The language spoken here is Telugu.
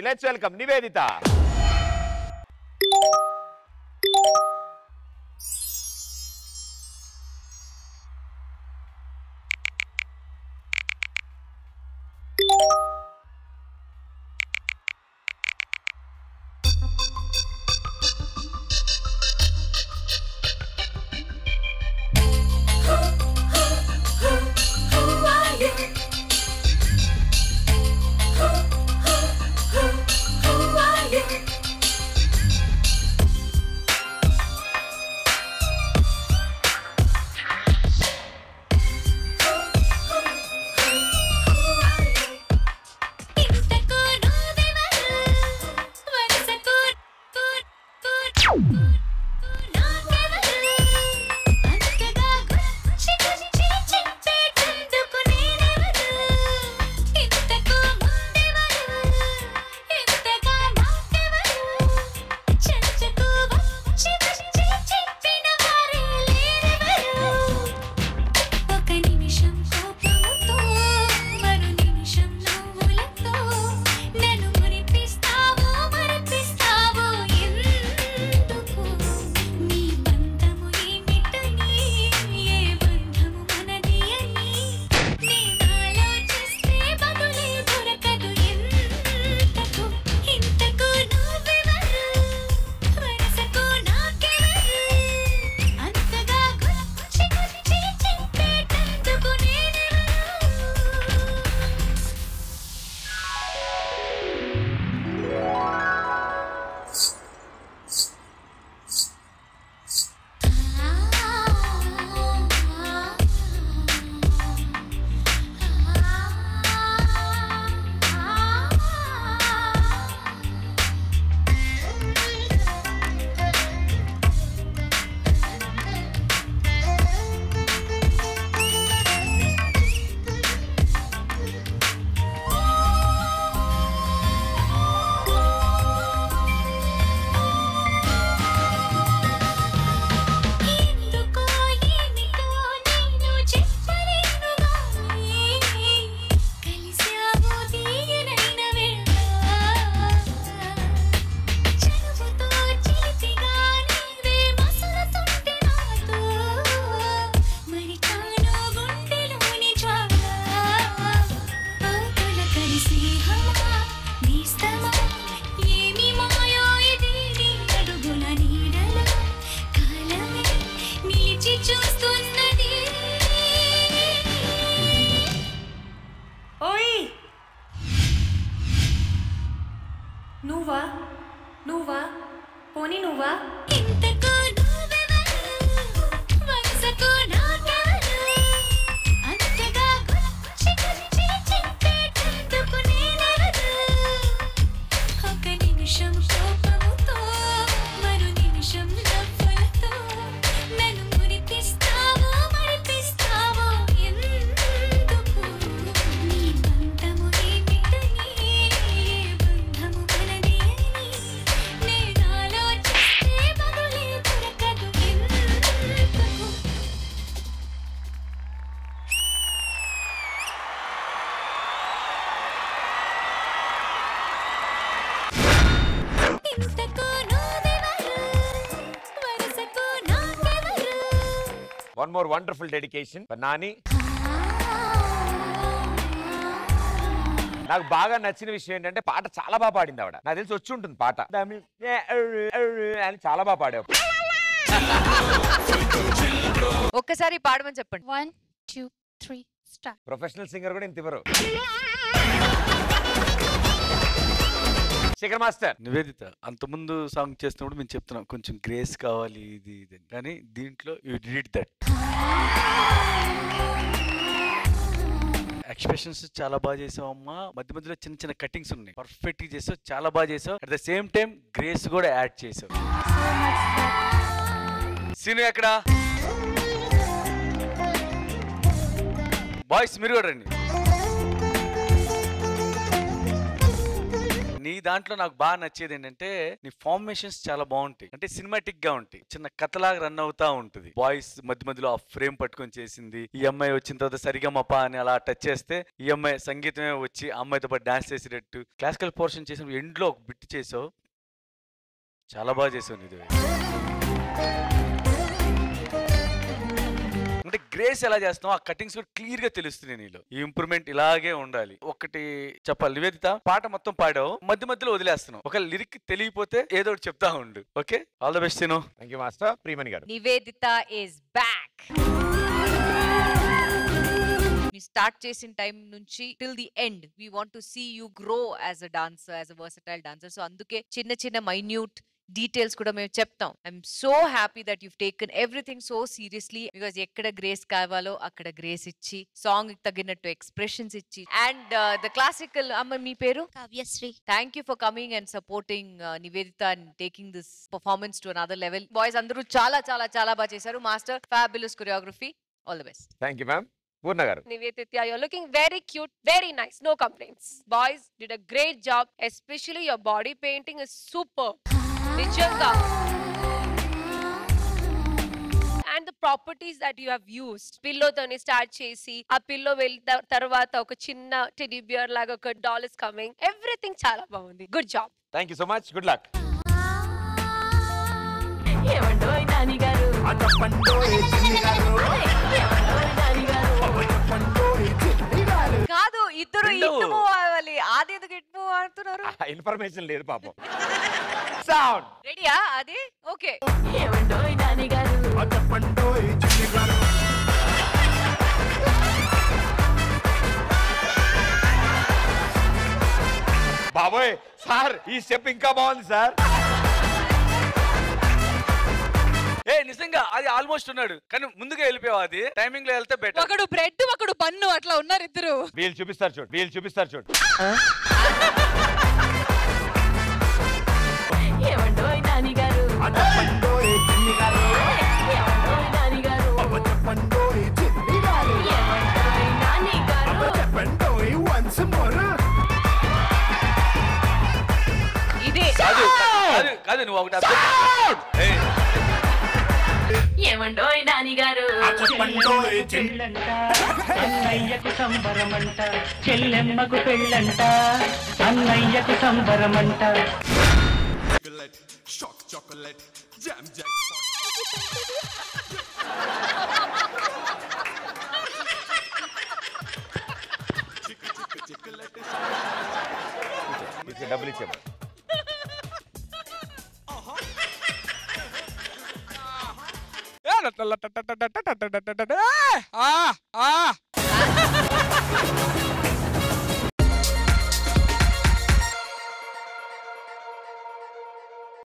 లెట్స్ వెల్కమ్ నివేదిత ఇంతకు నువ్వెవరు వరసకు కూర్ కూర్ నాకెవరు అంతగా గుచ్చి గుచ్చి చెప్పేటందుకు నేనెవరు ఇంతకు ముందెవరు ఇంతగా నాకెవరు చంచకు వచ్చి వచ్చి చెప్పిన వారే లేరెవరు ఒక నిమిషం కోపముతో మరో నిమిషం నవ్వులతో నన్ను మురిపిస్తావో మరిపిస్తావో ఎందుకు నీ బంధము ఏమిటని ఏ బంధము మనది అని నేను ఆలోచిస్తే బదులే దొరకదు ఎంతకు ఇంతకు నువ్వెవరు వరసకు నాకెవరు అంతగా గుచ్చి గుచ్చి చెప్పేటందుకు నేనెవరు ఎందుకో ఏమిటో నేను చెప్పలేను గానీ కలిసావు తీయనైన వేళ చనువుతో చిలిపిగా నీవే మసలుతుంటే నాతో మరి తాను గుండెలోని జ్వాల ఆకల కలిసి హమా నేస్తమా ఏమి మాయో ఇది నీ అడుగుల నీడలో కాలమే నిలిచి చూస్తున్నది ఓయ్ నువ్వా నువ్వా పోనీ నువ్వా ఇంతకు నువ్వెవరు వరసకు నాకెవరు అంతగా గుచ్చి గుచ్చి చెప్పేటందుకు నేనెవరు ఒక నిమిషం కోపముతో మరో నిమిషం నవ్వులతో నన్ను మురిపిస్తావో మరిపిస్తావో ఎందుకు నీ బంధము ఏమిటని ఏ బంధము మనది అని నేను ఆలోచిస్తే బదులే దొరకదు ఎందుకు ఇంతకు నువ్వెవరు వరసకు నాకెవరు one more wonderful dedication Nani నాకు బాగా నచ్చిన విషయం ఏంటంటే పాట చాలా బాగా పాడింది ఆవిడ నాకు తెలిసి వచ్చి ఉంటుంది పాట అని చాలా బాగా పాడావు ఒక్కసారి పాడమని చెప్పండి one two three start professional singer కూడా ఇంత ఇవ్వరు శేఖర్ మాస్టర్ నివేదిత అంతకుముందు సాంగ్ చేస్తున్నప్పుడు మేము చెప్తున్నాం కొంచెం గ్రేస్ కావాలి ఇది ఇది అని. కానీ దీంట్లో యూ డిడ్ దట్ ఎక్స్ప్రెషన్స్ చాలా బాగా చేసావు అమ్మా మధ్య మధ్యలో చిన్న చిన్న కటింగ్స్ ఉన్నాయి పర్ఫెక్ట్ గా చేసావు చాలా బాగా చేసావు at the same time grace కూడా యాడ్ చేసావు సీను ఎక్కడ బాయ్స్ మీరు కూడా రండి నీ దాంట్లో నాకు బాగా నచ్చేది ఏంటంటే నీ ఫార్మేషన్స్ చాలా బాగుంటాయి అంటే సినిమాటిక్ గా ఉంటాయి చిన్న కథలాగా రన్ అవుతా ఉంటుంది బాయ్స్ మధ్య మధ్యలో ఆ ఫ్రేమ్ పట్టుకొని చేసింది ఈ అమ్మాయి వచ్చిన తర్వాత సరిగా మపా అని అలా టచ్ చేస్తే ఈ అమ్మాయి సంగీతమే వచ్చి ఆ అమ్మాయితో పాటు డాన్స్ చేసేటట్టు క్లాసికల్ పోర్షన్ చేసిన ఎండ్లో ఒక బిట్ చేసావు చాలా బాగా చేసావు నీది అంటే గ్రేస్ ఎలా చేస్తున్నావు ఆ కటింగ్స్ కూడా క్లియర్ గా తెలుస్తుంది నీలో ఈ ఇంప్రూవ్మెంట్ ఇలాగే ఉండాలి ఒకటి చెప్పాలి నివేదిత పాట మొత్తం పాడావు మధ్య మధ్యలో వదిలేస్తున్నావు ఒక లిరిక్ తెలియపోతే ఏదో ఒకటి చెప్తా ఉండు ఓకే ఆల్ ద బెస్ట్ నేను thank you master Priyamani garu Nivedita is back మీ స్టార్ట్ చేసిన టైం నుంచి till the end we want to see you grow as a dancer as a versatile dancer so అందుకే చిన్న చిన్న మైన్యూట్ డీటెయిల్స్ కూడా మేము చెప్తాం I'm so happy that you taken everything so seriously because ఎక్కడ గ్రేస్ కావాలో అక్కడ గ్రేస్ ఇచ్చి సాంగ్ తగినట్టు ఎక్స్ప్రెషన్స్ ఇచ్చి అండ్ ద క్లాసికల్ అమ్మ మీ పేరు Kavyashree thank you for coming and supporting Nivedita and taking this performance to another level boys అందరూ చాలా చాలా చాలా బాగా చేశారు master fabulous choreography all the best thank you ma'am Purna garu Nivedita, you're looking very cute, very nice, no complaints. Boys did a great job, especially your body painting is super. Nijanga. And the properties that you have used. Pillow తోని స్టార్ట్ చేసి ఆ పిల్లో వెళ్ళిన తర్వాత ఒక చిన్న టెడీ బియర్ లాగా ఒక డాల్ ఇస్ కమింగ్ ఎవ్రీథింగ్ చాలా బాగుంది good job thank you so much good luck కాదు ఇద్దరు రెండు. ఇటు మూవ్ అవ్వాలి ఆది ఎందుకు ఇటు మూవ్ ఆడుతున్నారు ఇన్ఫర్మేషన్ లేదు పాపం సౌండ్ రెడీయా అది ఓకే బాబోయ్ సార్ ఈ స్టెప్ ఇంకా బాగుంది సార్ ఏ నిజంగా అది ఆల్మోస్ట్ ఉన్నాడు కానీ ముందుగా వెళ్ళిపోయావు అది టైమింగ్ లో వెళ్తే బెటర్ ఒకడు బ్రెడ్ ఒకడు బన్ను అట్లా ఉన్నారు ఇద్దరు వీళ్ళు చూపిస్తారు చూడు వీళ్ళు చూపిస్తారు చూడు ఇదే కాదు కాదు కాదు నువ్వు ఒకటి అబ్జర్వ్ ఏయ్, ఏమండోయ్ నానిగారు పెళ్ళంట అన్నయ్యకు సంబరమంట చెల్లెమ్మకు పెళ్ళంట అన్నయ్యకు సంబరమంట ఇచ్చే, డబ్బులు ఇచ్చాము ఆ, ఆ, ఆ.